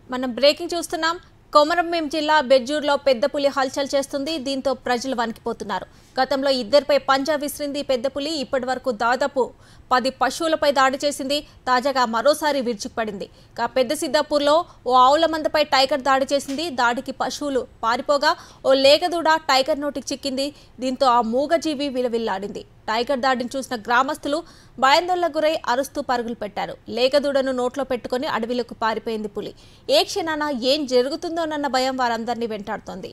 మనం బ్రేకింగ్ చూస్తున్నాం కొమరంభీం జిల్లా బెజ్జూర్లో పెద్ద పులి హల్చల్ చేస్తుంది దీంతో ప్రజలు వణికిపోతున్నారు గతంలో ఇద్దరిపై పంజా విసిరింది పెద్ద పులి ఇప్పటి వరకు దాదాపు పది పశువులపై దాడి చేసింది తాజాగా మరోసారి విరుచుకుపడింది ఇక పెద్ద సిద్దాపూర్లో ఓ ఆవుల మందపై టైగర్ దాడి చేసింది దాడికి పశువులు పారిపోగా ఓ లేగదూడ టైగర్ నోటికి చిక్కింది దీంతో ఆ మూగజీవి విలవిల్లాడింది టైగర్ దాడిని చూసిన గ్రామస్తులు భయాందోళనకు గురై అరుస్తూ పరుగులు పెట్టారు లేగదూడను నోట్లో పెట్టుకుని అడవిలోకి పారిపోయింది పులి ఏ క్షణాన ఏం జరుగుతుందోనన్న భయం వారందరినీ వెంటాడుతోంది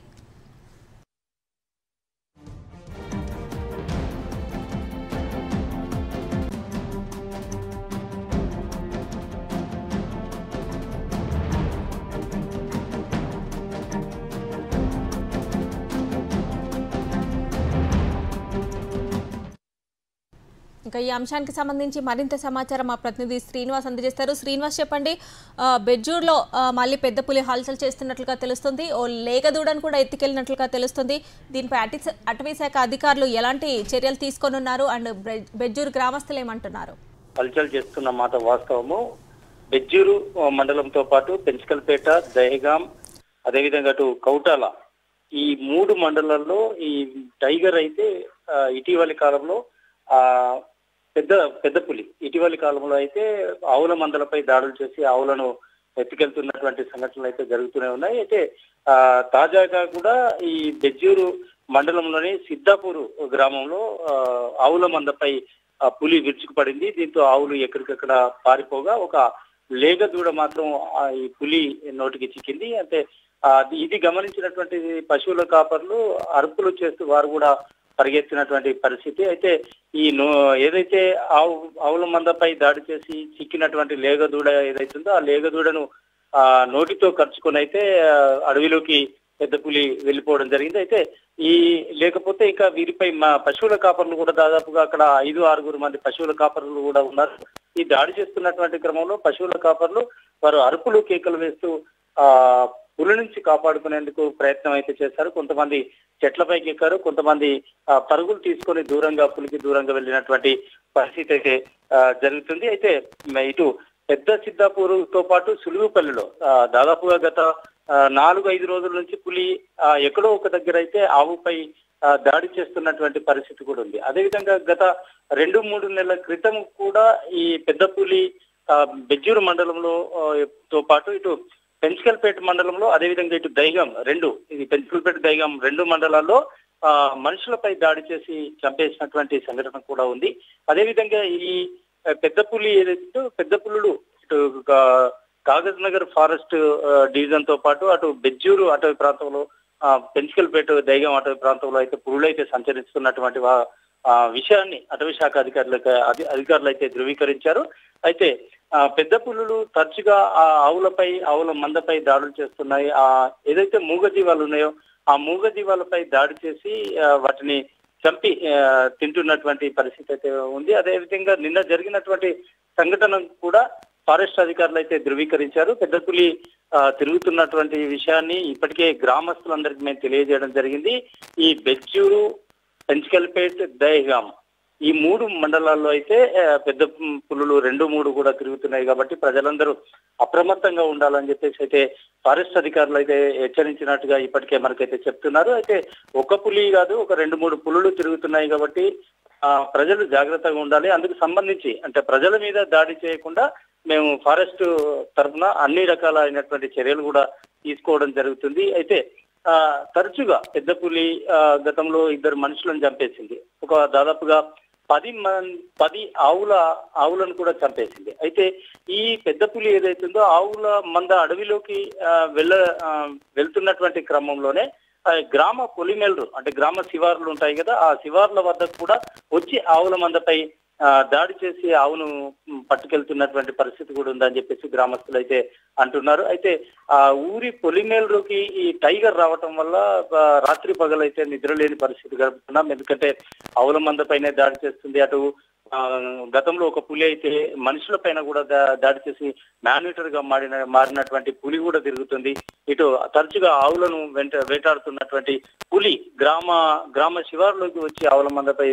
ఇంకా ఈ అంశానికి సంబంధించి మరింత సమాచారం మా ప్రతినిధి శ్రీనివాస్ అందజేస్తారు శ్రీనివాస్ చెప్పండి ఆ, బెజ్జూర్లో ఆ, మళ్ళీ పెద్ద పులి హల్చల్ చేస్తున్నట్లుగా తెలుస్తుంది ఓ లేగదూడను కూడా ఎత్తుకెళ్ళినట్లుగా తెలుస్తుంది దీనిపై అటి అటవీ శాఖ అధికారులు ఎలాంటి చర్యలు తీసుకొని ఉన్నారు అండ్ బె- బెజ్జూరు గ్రామస్తులు ఏమంటున్నారు హల్చల్ చేస్తున్న మాట వాస్తవము బెజ్జూరు ఆ, మండలంతో పాటు పెంచకల్పేట దహగాం అదేవిధంగా అటు కౌటాల ఈ మూడు మండలాల్లో ఈ టైగర్ అయితే ఆ, ఇటీవలి కాలంలో ఆ పెద్ద పెద్ద పులి ఇటీవలి కాలంలో అయితే ఆవుల మందలపై దాడులు చేసి ఆవులను ఎత్తుకెళ్తున్నటువంటి సంఘటనలు అయితే జరుగుతూనే ఉన్నాయి అయితే ఆ తాజాగా కూడా ఈ బెజ్జూరు మండలంలోని సిద్ధాపూర్ గ్రామంలో ఆ, ఆవుల మందపై ఆ పులి విరుచుకుపడింది దీంతో ఆవులు ఎక్కడికక్కడ పారిపోగా ఒక లేగ దూడ మాత్రం ఆ ఈ పులి నోటికి చిక్కింది అంటే ఆ, ఇది గమనించినటువంటి పశువుల కాపర్లు అరుపులు చేస్తూ వారు కూడా పరిగెత్తినటువంటి పరిస్థితి అయితే ఈ నో ఏదైతే ఆవు ఆవుల మందపై దాడి చేసి చిక్కినటువంటి లేగ దూడ ఏదైతుందో ఆ లేగ దూడను ఆ నోటితో ఖర్చుకొని అయితే ఆ, అడవిలోకి పెద్ద పులి వెళ్ళిపోవడం జరిగింది అయితే ఈ లేకపోతే ఇంకా వీరిపై మా పశువుల కాపర్లు కూడా దాదాపుగా అక్కడ ఐదు ఆరుగురు మంది పశువుల కాపర్లు కూడా ఉన్నారు ఈ దాడి చేస్తున్నటువంటి క్రమంలో పశువుల కాపర్లు వారు అరుపులు కేకలు వేస్తూ ఆ పులి నుంచి కాపాడుకునేందుకు ప్రయత్నం అయితే చేశారు కొంతమంది చెట్లపైకి ఎక్కారు కొంతమంది ఆ, పరుగులు తీసుకొని దూరంగా పులికి దూరంగా వెళ్ళినటువంటి పరిస్థితి అయితే ఆ, జరుగుతుంది అయితే మ- ఇటు పెద్ద సిద్ధాపూర్తో పాటు సులువుపల్లిలో ఆ, దాదాపుగా గత ఆ, నాలుగు ఐదు రోజుల నుంచి పులి ఆ, ఎక్కడో ఒక దగ్గర అయితే ఆవుపై ఆ, దాడి చేస్తున్నటువంటి పరిస్థితి కూడా ఉంది అదేవిధంగా గత రెండు మూడు నెలల క్రితం కూడా ఈ పెద్ద పులి ఆ, బెజ్జూరు మండలంలో ఆ, తో పాటు ఇటు పెంచకల్పేట మండలంలో అదేవిధంగా ఇటు దైగం రెండు ఇది పెంచకల్పేట దైగం రెండు మండలాల్లో ఆ, మనుషులపై దాడి చేసి చంపేసినటువంటి సంఘటన కూడా ఉంది అదేవిధంగా ఈ ఆ, పెద్ద పులి ఏదైతే పెద్ద పులులు ఇటు కా- కాగజ్ నగర్ ఫారెస్ట్ ఆ, డివిజన్ తో పాటు అటు బెజ్జూరు అటవీ ప్రాంతంలో ఆ, పెంచకల్పేట దైగం అటవీ ప్రాంతంలో అయితే పులులు అయితే సంచరిస్తున్నటువంటి వా- ఆ విషయాన్ని అటవీ శాఖ అధికారులకు అధి- అధికారులు అయితే ధృవీకరించారు అయితే ఆ పెద్ద పులులు తరచుగా ఆ ఆవులపై ఆవుల మందపై దాడులు చేస్తున్నాయి ఆ ఏదైతే మూగజీవాలు ఉన్నాయో ఆ మూగజీవాలపై దాడి చేసి ఆ, వాటిని చంపి ఆ, తింటున్నటువంటి పరిస్థితి అయితే ఉంది అదే విధంగా నిన్న జరిగినటువంటి సంఘటన కూడా ఫారెస్ట్ అధికారులు అయితే ధృవీకరించారు పెద్ద పులి ఆ, తిరుగుతున్నటువంటి విషయాన్ని ఇప్పటికే గ్రామస్తులందరికీ మేము తెలియజేయడం జరిగింది ఈ బెజ్జూరు పెంచకల్పేట్ దయగాం ఈ మూడు మండలాల్లో అయితే ఆ, పెద్ద పులులు రెండు మూడు కూడా తిరుగుతున్నాయి కాబట్టి ప్రజలందరూ అప్రమత్తంగా ఉండాలని చెప్పేసి అయితే ఫారెస్ట్ అధికారులు అయితే హెచ్చరించినట్టుగా ఇప్పటికే మనకైతే చెప్తున్నారు అయితే ఒక పులి కాదు ఒక రెండు మూడు పులులు తిరుగుతున్నాయి కాబట్టి ఆ, ప్రజలు జాగ్రత్తగా ఉండాలి అందుకు సంబంధించి అంటే ప్రజల మీద దాడి చేయకుండా మేము ఫారెస్ట్ తరఫున అన్ని రకాలైనటువంటి చర్యలు కూడా తీసుకోవడం జరుగుతుంది అయితే ఆ తరచుగా పెద్ద పులి ఆ, గతంలో ఇద్దరు మనుషులను చంపేసింది ఒక దాదాపుగా పది మన్ పది ఆవుల ఆవులను కూడా చంపేసింది అయితే ఈ పెద్ద పులి ఏదైతుందో ఆవుల మంద అడవిలోకి ఆ, వెళ్ళ ఆ, వెళ్తున్నటువంటి క్రమంలోనే ఆ, గ్రామ పొలిమేలరు అంటే గ్రామ శివార్లు ఉంటాయి కదా ఆ శివార్ల వద్ద కూడా వచ్చి ఆవుల మందపై ఆ, దాడి చేసి ఆవును మ్, పట్టుకెళ్తున్నటువంటి పరిస్థితి కూడా ఉందని చెప్పేసి గ్రామస్తులు అయితే అంటున్నారు అయితే ఆ ఊరి పొలిమేలరుకి ఈ టైగర్ రావటం వల్ల ఆ, రాత్రి పగలైతే నిద్రలేని పరిస్థితి గడుపుతున్నాం ఎందుకంటే ఆవుల మందపైనే దాడి చేస్తుంది అటు ఆ, గతంలో ఒక పులి అయితే మనుషుల పైన కూడా దా- దాడి చేసి మానిటర్ గా మారిన మారినటువంటి పులి కూడా తిరుగుతుంది ఇటు తరచుగా ఆవులను వెంట వేటాడుతున్నటువంటి పులి గ్రామ గ్రామ శివారులోకి వచ్చి ఆవుల మందపై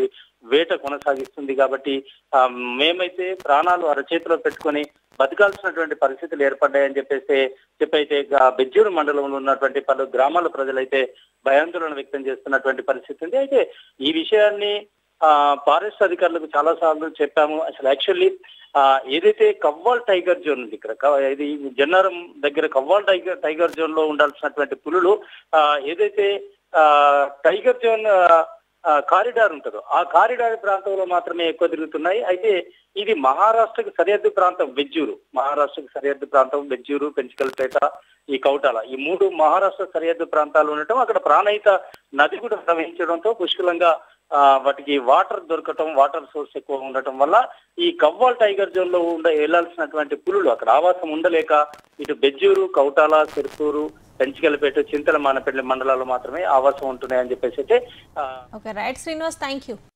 వేట కొనసాగిస్తుంది కాబట్టి ఆ, మేమైతే ప్రాణాలు అరచేతిలో పెట్టుకొని బతకాల్సినటువంటి పరిస్థితులు ఏర్పడ్డాయని చెప్పేసి చెప్పైతే ఆ బెజ్జూరు మండలంలో ఉన్నటువంటి పలు గ్రామాల ప్రజలైతే భయాందోళన వ్యక్తం చేస్తున్నటువంటి పరిస్థితి ఉంది అయితే ఈ విషయాన్ని ఆ ఫారెస్ట్ అధికారులకు చాలా సార్లు చెప్పాము అసలు యాక్చువల్లీ ఆ ఏదైతే కవ్వాల్ టైగర్ జోన్ ఉంది ఇక్కడ క- ఇది జన్నారం దగ్గర కవ్వాల్ టైగర్ టైగర్ జోన్ లో ఉండాల్సినటువంటి పులులు ఆ ఏదైతే ఆ టైగర్ జోన్ ఆ, ఆ, కారిడార్ ఉంటుందో ఆ కారిడార్ ప్రాంతంలో మాత్రమే ఎక్కువ తిరుగుతున్నాయి అయితే ఇది మహారాష్ట్రకు సరిహద్దు ప్రాంతం బెజ్జూరు మహారాష్ట్రకు సరిహద్దు ప్రాంతం బెజ్జూరు పెంచికల్పేట ఈ కౌటాల ఈ మూడు మహారాష్ట్ర సరిహద్దు ప్రాంతాలు ఉండటం అక్కడ ప్రాణహిత నది కూడా ప్రవహించడంతో పుష్కలంగా ఆ, వాటికి వాటర్ దొరకటం వాటర్ సోర్స్ ఎక్కువ ఉండటం వల్ల ఈ కవ్వాల్ టైగర్ జోన్ లో ఉండ వెళ్లాల్సినటువంటి పులులు అక్కడ ఆవాసం ఉండలేక ఇటు బెజ్జూరు కౌటాల సిరుసూరు పెంచికలపేట చింతల మానపల్లి మండలాల్లో మాత్రమే ఆవాసం ఉంటున్నాయని చెప్పేసి అయితే ఆ, okay right Srinivas thank you